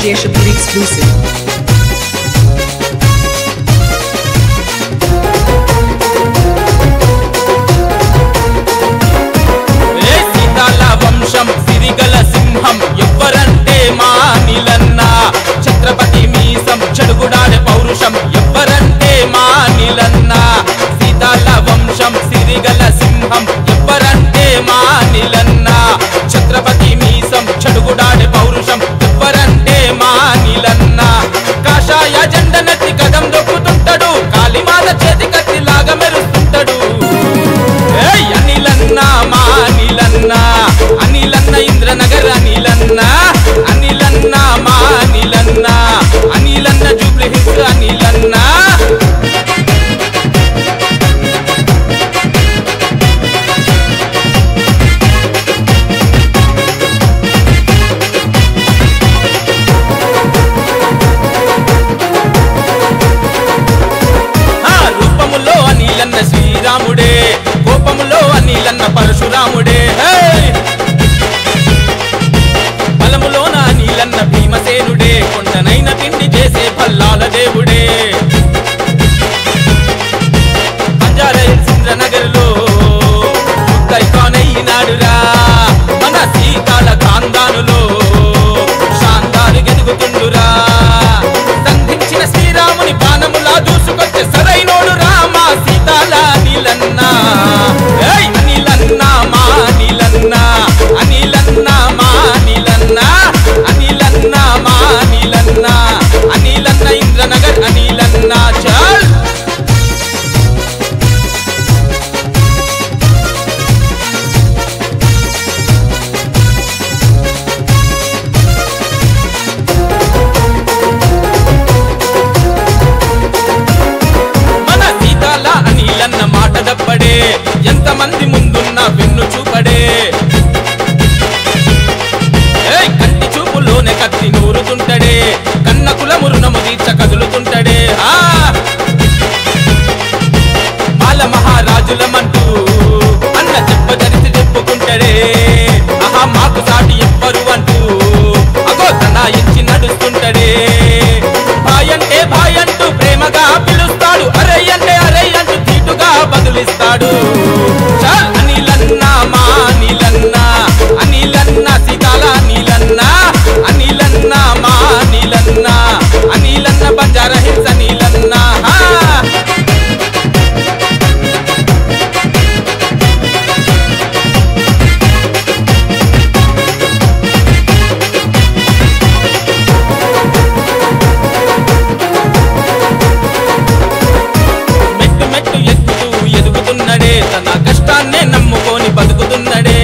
DJ Shabir exclusive. ఏ సీతాల వంశం సిరిగల సింహం ఎవ్వరంటే మా నిలన్న ఛత్రపతి మీసం చెడుగుడాడే పౌరుషం ఎవ్వరంటే మా నిలన్న సీతాల వంశం సిరిగల సింహం ఎవ్వరంటే మా నిలన్న ఛత్రపతి మీసం చెడుగుడాడే పౌరుషం ఎవ్వరంటే మా నిలన్న కాషాయ జెండనెత్తి కదం దొక్కుతుంటాడు కాలిమాద చేతి కత్తిలాగా మెరుస్తుంటాడు ఏయ్ అనిలన్న మా అనిలన్న అనిలన్న ఇంద్రనగర్ అనిలన్న అనిలన్న మా అనిలన్న అనిలన్న జూబ్లీ హిల్స్ అనిలన్న ఆ రూపములో అనిలన్న శ్రీరాముడే కోపములో అనిలన్న పరశురాముడే హే! బలములోన అనిలన్న భీమసేనుడే కొండనైన పిండి చేసే పల్లాల దేవుడే బంజారాయిల్ సింద్రనగర్లో ముద్దైకానైనాడురా మన సీతాల కాందానులో శాంతాలు గెలుగుతుండురా సంధించిన శ్రీరాముని బాణములా దూసుకొచ్చే సరైనోడు రామ సీతాల అనిలన్న ఏయ్ అనిలన్న మా అనిలన్న అనిలన్న మా అనిలన్న అనిలన్న మా అనిలన్న అనిలన్న ఇంద్రనగర్ అనిలన్న చాల్ మన సీతాల అనిలన్న మాట దప్పడే ఎంతమంది ముందున్న వెన్ను చూపడే ఏయ్ కంటి చూపులోనే కత్తి నూరుతుంటడే కన్న కులమురునము తీర్చ కదులుతుంటడే ఆ బాల మహారాజులమంటూ అన్న చెప్పదరిచి చెప్పుకుంటడే ఆహా మాకు సాటి ఎవ్వరు అంటూ అగో తనాయించి నడుస్తుంటడే భాయ్ అంటే భాయ్ అంటూ ప్రేమగా పిలుస్తాడు అరే అంటే అరే అంటూ తీటుగా బదులిస్తాడు చాల్ అనిలన్న మా అనిలన్న అనిలన్న సీతాల అనిలన్న అనిలన్న మా అనిలన్న అనిలన్న బంజారా హిల్స్ అనిలన్న హా మెట్టు మెట్టు ఎక్కుతూ ఎదుగుతున్నడే తన కష్టాన్నే నమ్ముకొని బతుకుతున్నడే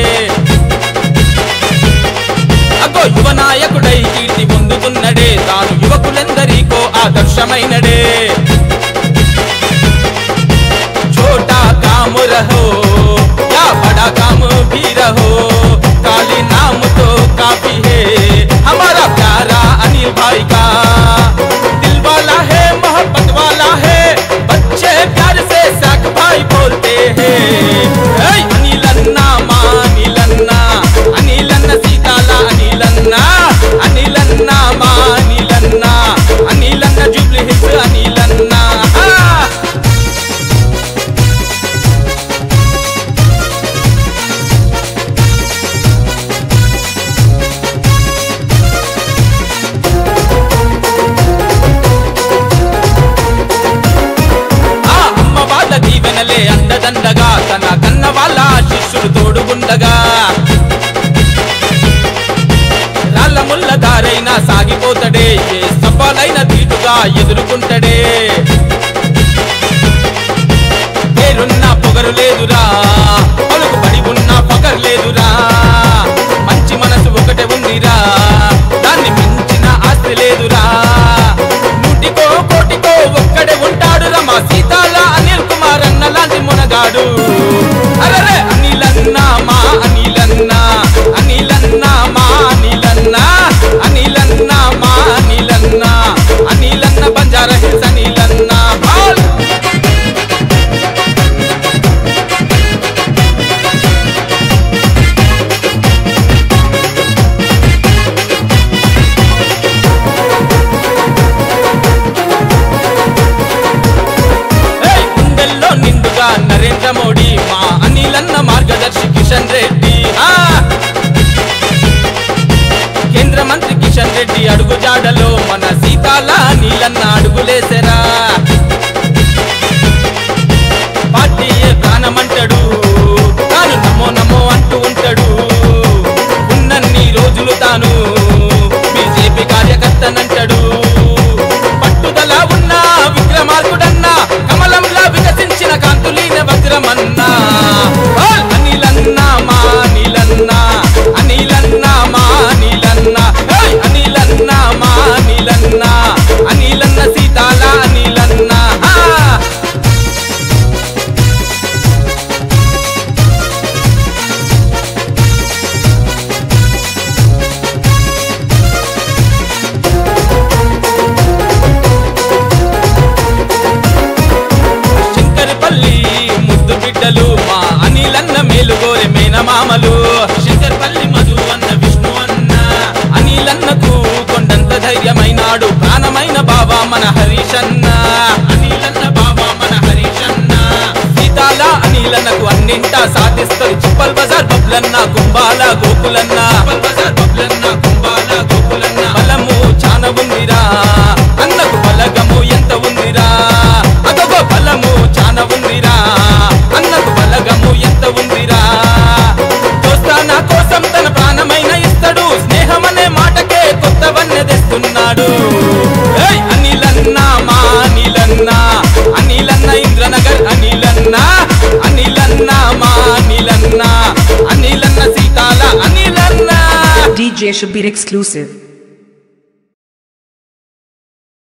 అగో యువ నాయకుడై కీర్తి పొందుతున్నడే తాను యువకులందరికో ఆదర్శమైనడే छोटा काम रहो या बड़ा काम भी रहो काली नाम तो काफी है हमारा प्यारा अनिल भाई का दिल वाला है मोहब्बत वाला है बच्चे प्यार से साक भाई बोलते हैं ऐ अनिलन्ना माँ अनिलन्ना अनिलन्न सीताला अनिलन्ना अनिलन्ना माँ अनिलन्ना अनिलन्न जुबली हिल्स अनिलन्ना हाँ। ఆ అమ్మ వాళ్ళ దీవెనలే అండదండగా తన కన్న వాళ్ళ శిష్యుడు తోడుగుండగా రాళ్ళ ముళ్ళ దారైనా సాగిపోతడే ఏ సవాలైన తీటుగా ఎదుర్కొంటడే పేరున్న పొగరు లేదురా పలుకుబడి ఉన్న పొగరు లేదురా మంచి మనసు ఒకటే ఉందిరా దాన్ని మించిన ఆస్తి లేదురా నూటికో కోటికో ఒక్కడే ఉంటాడు రమా సీతాల అనిల్ కుమార్ అన్న లాంటి మునగాడు అరరే అనిలన్న మా అనిలన్న అనిలన్న మా అనిలన్న అనిలన్న మా అనిలన్న అనిలన్న బంజారా హిల్స్ అనిలన్న అనిలన్న అడుగులేసెరా పార్టీయే ప్రాణమంటాడు తాను నమో నమో అంటూ ఉంటాడు ఉన్నన్ని రోజులు తాను బీజేపీ కార్యకర్తనంటాడు పట్టుదల ఉన్న విక్రమార్కుడన్నా కమలంలా వికసించిన కాంతులీన వజ్రమన్నా ఆ, అనిలన్నా మా అనిలన్నా అనిలన్నా మా అనిలన్నా ఏయ్, అనిలన్నా మా అనిలన్నా అనిలన్న సీతాల అనిలన్నా ఆ. శంకరపల్లి ముద్దు బిడ్డలు మా అనిలన్న మేలుగోరె మేనమామలు శంకరపల్లి మధు అన్న విష్ణు అన్న అనిలన్నకు కొండంత ధైర్యమైనాడు ప్రాణమైన బాబా మన హరీషన్న అనిలన్న బాబా మన హరీషన్న సీతాల అనిలన్నకు అన్నింటా సాధిస్తారు చిప్పల్ బజార్ బబ్లన్న కుంబాల గోకులన్న చిప్పల్ బజార్ బబ్లన్న కుంబాల గోకులన్న బలము చాన ఉందిరా అన్నకు బలగము ఎంత ఉందిరా అదొక బలము చాన ఉందిరా అన్నకు బలగము ఎంత ఉందిరా దోస్తానా కోసం తన ప్రాణమైన ఇస్తాడు స్నేహమనే మాటకే కొత్త వన్నె తెస్తున్నాడు ఏయ్ అనిలన్న మా అనిలన్న అనిలన్న ఇంద్రనగర్ అనిలన్న అనిలన్న మా అనిలన్న అనిలన్న సీతాల అనిలన్న DJ Shabir exclusive.